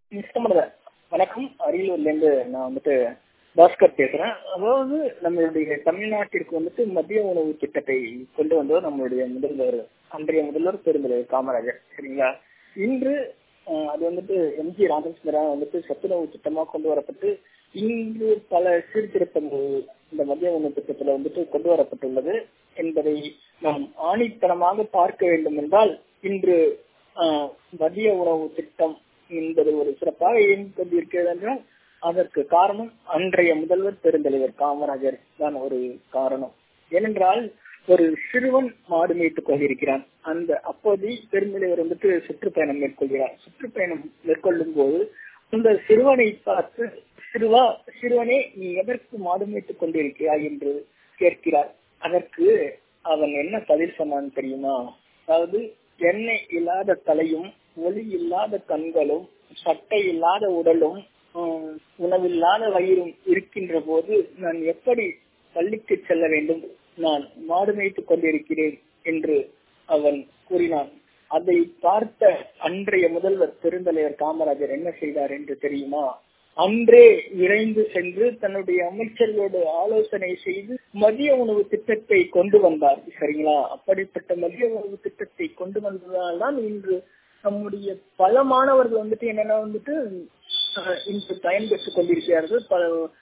இஷ்டமல்ல வணக்கம் அரியலூர்ல இருந்து நான் வந்துட்டு பாஸ்கர் பேசுறேன் அதாவது நம்மளுடைய தமிழ்நாட்டிற்கு வந்துட்டு மதிய உணவு திட்டத்தை கொண்டு வந்தவர் நம்மளுடைய முதல்வர் அன்றைய முதல்வர் பெருந்தலைவர் காமராஜர் சரிங்களா இன்று அஹ், அது வந்துட்டு எம்ஜி ராமச்சந்திரன் வந்துட்டு சத்துணவு திட்டமா கொண்டு வரப்பட்டு இன்று பல சீர்திருத்தங்கள் இந்த மதிய உணவு திட்டத்துல வந்துட்டு கொண்டு வரப்பட்டுள்ளது என்பதை நாம் ஆணித்தனமாக பார்க்க வேண்டும் என்றால் இன்று ஆஹ், மதிய உணவு திட்டம் என்பது ஒரு சிறப்பாக இயங்கிக் கொண்டிருக்கிறது என்றால் அதற்கு காரணம் அன்றைய முதல்வர் பெருந்தலைவர் காமராஜர் தான் ஒரு காரணம் ஏனென்றால் ஒரு சிறுவன் மாடு மேய்த்துக் கொண்டிருக்கிறான் அந்த அப்போது பெருந்தலைவர் வந்துட்டு சுற்றுப்பயணம் மேற்கொள்கிறார் சுற்றுப்பயணம் மேற்கொள்ளும் போது அந்த சிறுவனை பார்த்து சிறுவா சிறுவனே நீ எதற்கு மாடு மேய்த்துக் கொண்டிருக்கிறாய் என்று கேட்கிறார் அதற்கு அவன் என்ன பதில் சொன்னான் தெரியுமா அதாவது எண்ணெய் இல்லாத தலையும் ஒளி இல்லாத கண்களும் சட்டை இல்லாத உடலும் ஆஹ், உணவில்லாத வயிறும் இருக்கின்ற போது நான் எப்படி பள்ளிக்கு செல்ல வேண்டும் நான் மாடு மேய்த்துக் கொண்டிருக்கிறேன் என்று அவன் கூறினான் அதை பார்த்த அன்றைய முதல்வர் பெருந்தலைவர் காமராஜர் என்ன செய்தார் என்று தெரியுமா அன்றே விரைந்து சென்று தன்னுடைய அமைச்சர்களோடு ஆலோசனை செய்து மதிய உணவு திட்டத்தை கொண்டு வந்தார் சரிங்களா அப்படிப்பட்ட மதிய உணவு திட்டத்தை கொண்டு வந்ததால் தான் இன்று நம்முடைய பல மாணவர்கள் வந்துட்டு என்னன்னா வந்துட்டு அஹ், இன்று பயன்பெற்றுக் கொண்டிருக்கிறார்கள் பல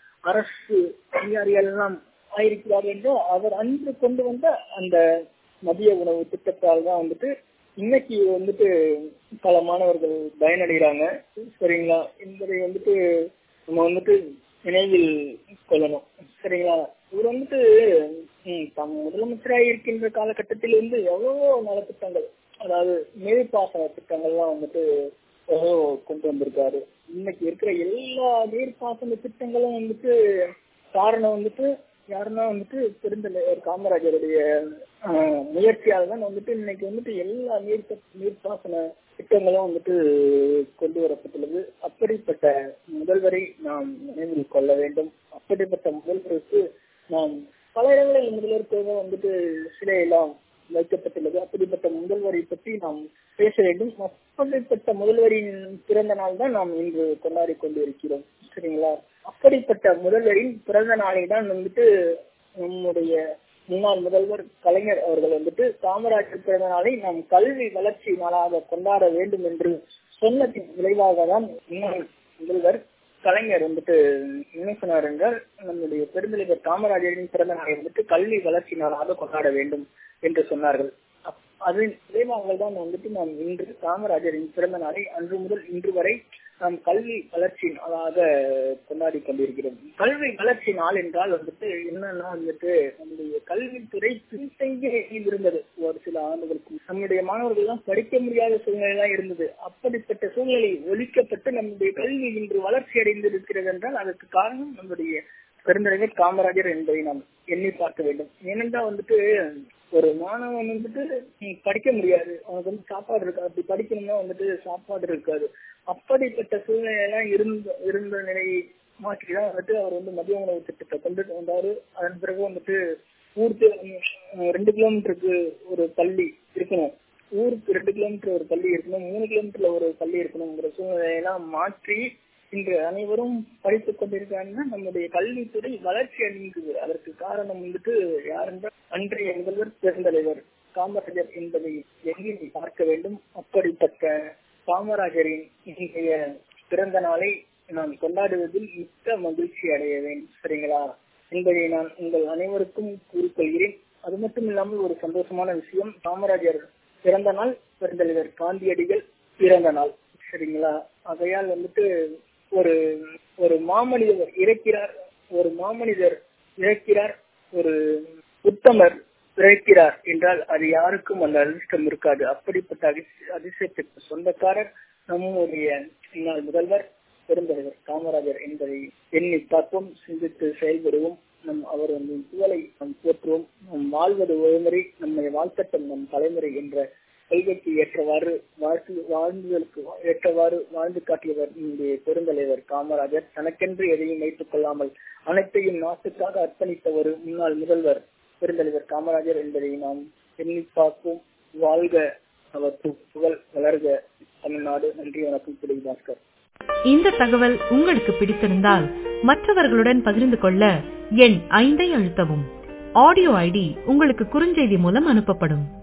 அரசு அதிகாரிகள் எல்லாம் ஆயிருக்கிறார்கள் என்று அவர் அன்று கொண்டு வந்த அந்த மதிய உணவு திட்டத்தால் தான் வந்துட்டு இன்னைக்கு வந்துட்டு பல மாணவர்கள் பயனடைகிறாங்க சரிங்களா என்பதை வந்துட்டு நம்ம வந்துட்டு நினைவில் கொள்ளணும் சரிங்களா இவர் வந்துட்டு ம், தம் முதலமைச்சராக இருக்கின்ற காலகட்டத்தில் இருந்து எவ்வளவோ நலத்திட்டங்கள் அதாவது நீர்ப்பாசன திட்டங்கள்லாம் வந்துட்டு எவ்வளவோ கொண்டு வந்திருக்காரு இன்னைக்கு இருக்கிற எல்லா நீர்ப்பாசன திட்டங்களும் வந்துட்டு காரணம் வந்துட்டு யாருன்னா வந்துட்டு பெருந்தலைவர் காமராஜருடைய ஆஹ், முயற்சியால் தான் வந்துட்டு இன்னைக்கு வந்துட்டு எல்லா நீர் நீர்ப்பாசன திட்டங்களும் வந்துட்டு கொண்டு வரப்பட்டுள்ளது அப்படிப்பட்ட முதல்வரை நாம் நினைவில் கொள்ள வேண்டும் அப்படிப்பட்ட முதல்வருக்கு நாம் பல இடங்களில் முதல்வருக்கு வந்துட்டு சிலையெல்லாம் வைக்கப்பட்டுள்ளது அப்படிப்பட்ட முதல்வரை பற்றி நாம் பேச வேண்டும் அப்படிப்பட்ட முதல்வரின் பிறந்த நாள் தான் நாம் இன்று கொண்டாடி கொண்டு இருக்கிறோம் சரிங்களா அப்படிப்பட்ட முதல்வரின் பிறந்த நாளை தான் வந்துட்டு நம்முடைய முன்னாள் முதல்வர் கலைஞர் அவர்கள் வந்துட்டு காமராஜர் பிறந்த நாளை நாம் கல்வி வளர்ச்சி நாளாக கொண்டாட வேண்டும் என்று சொன்னதின் விளைவாக தான் முன்னாள் முதல்வர் கலைஞர் வந்துட்டு என்ன சொன்னார் என்றால் நம்முடைய பெருந்தலைவர் காமராஜரின் பிறந்த நாளை வந்துட்டு கல்வி வளர்ச்சி நாளாக கொண்டாட வேண்டும் என்று சொன்னார்கள் அப்- அதன் விளைவாக தான் வந்துட்டு நாம் இன்று காமராஜரின் பிறந்த நாளை அன்று முதல் இன்று வரை நாம் கல்வி வளர்ச்சி நாளாக கொண்டாடி கொண்டிருக்கிறோம் கல்வி வளர்ச்சி நாள் என்றால் வந்துட்டு என்னன்னா வந்துட்டு நம்முடைய கல்வித்துறை பின்தங்கிய நிலையில் இருந்தது ஒரு சில ஆண்டுகளுக்கு நம்முடைய மாணவர்கள் எல்லாம் படிக்க முடியாத சூழ்நிலை எல்லாம் இருந்தது அப்படிப்பட்ட சூழ்நிலை ஒழிக்கப்பட்டு நம்முடைய கல்வி இன்று வளர்ச்சி அடைந்திருக்கிறது என்றால் அதற்கு காரணம் நம்முடைய பெருந்தலைவர் காமராஜர் என்பதை நாம் எண்ணி பார்க்க வேண்டும் ஏனென்றால் வந்துட்டு ஒரு மாணவன் வந்துட்டு நீ படிக்க முடியாது அவனுக்கு வந்து சாப்பாடு இருக்காது அப்படி படிக்கணும்னா வந்துட்டு சாப்பாடு இருக்காது அப்படிப்பட்ட சூழ்நிலை எல்லாம் இருந்த இருந்த நிலையை மாற்றிதான் வந்துட்டு அவர் வந்து மதிய உணவு திட்டத்தை கொண்டு வந்தாரு அதன் பிறகு வந்துட்டு ஊருக்கு உம், ரெண்டு கிலோமீட்டருக்கு ஒரு பள்ளி இருக்கணும் ஊருக்கு ரெண்டு கிலோமீட்டர் ஒரு பள்ளி இருக்கணும் மூணு கிலோமீட்டர்ல ஒரு பள்ளி இருக்கணுங்கிற சூழ்நிலையெல்லாம் மாற்றி இன்று அனைவரும் படித்துக் கொண்டிருக்காங்கன்னா நம்முடைய கல்வித்துறை வளர்ச்சி அடைந்தது அதற்கு காரணம் வந்துட்டு யார் என்றால் அன்றைய முதல்வர் பெருந்தலைவர் காமராஜர் என்பதை எண்ணி பார்க்க வேண்டும் அப்படிப்பட்ட காமராஜரின் இன்றைய பிறந்த நாளை நான் கொண்டாடுவதில் மிக்க மகிழ்ச்சி அடைய வேண்டும் சரிங்களா என்பதை நான் உங்கள் அனைவருக்கும் கூறிக்கொள்கிறேன் அது மட்டும் இல்லாமல் ஒரு சந்தோஷமான விஷயம் காமராஜர் பிறந்த நாள் பெருந்தலைவர் காந்தியடிகள் பிறந்த நாள் சரிங்களா ஆகையால் வந்துட்டு ஒரு ஒரு மாமனிதர் இறக்கிறார் ஒரு மாமனிதர் இறக்கிறார் ஒரு உத்தமர் பிறக்கிறார் என்றால் அது யாருக்கும் அந்த அதிர்ஷ்டம் இருக்காது அப்படிப்பட்ட அதிர்ஷ்ட- அதிர்ஷ்டத்திற்கு சொந்தக்காரர் நம்முடைய முன்னாள் முதல்வர் பெருந்தலைவர் காமராஜர் என்பதை எண்ணி பார்ப்போம் சிந்தித்து செயல்படுவோம் நம் அவர் வந்து புகழை நாம் போற்றுவோம் நம் வாழ்வது ஒருமுறை நம்மை வாழ்த்தட்டும் நம் தலைமுறை என்ற கொள்கைக்கு ஏற்றவாறு வாழ்த்து வாழ்ந்ததற்கு ஏற்றவாறு வாழ்ந்து காட்டியவர் இங்கே பெருந்தலைவர் காமராஜர் தனக்கென்று எதையும் வைத்துக் கொள்ளாமல் அனைத்தையும் நாட்டுக்காக அர்ப்பணித்த ஒரு முன்னாள் முதல்வர் பெருந்தலைவர் காமராஜர் என்பதை நாம் எண்ணி பார்ப்போம் வாழ்க அவர் புகழ் வளர்க தமிழ்நாடு நன்றி வணக்கம் திரு பாஸ்கர் இந்த தகவல் உங்களுக்கு பிடித்திருந்தால் மற்றவர்களுடன் பகிர்ந்து கொள்ள எண் ஐந்தை அழுத்தவும் ஆடியோ ஐடி உங்களுக்கு குறுஞ்செய்தி மூலம் அனுப்பப்படும்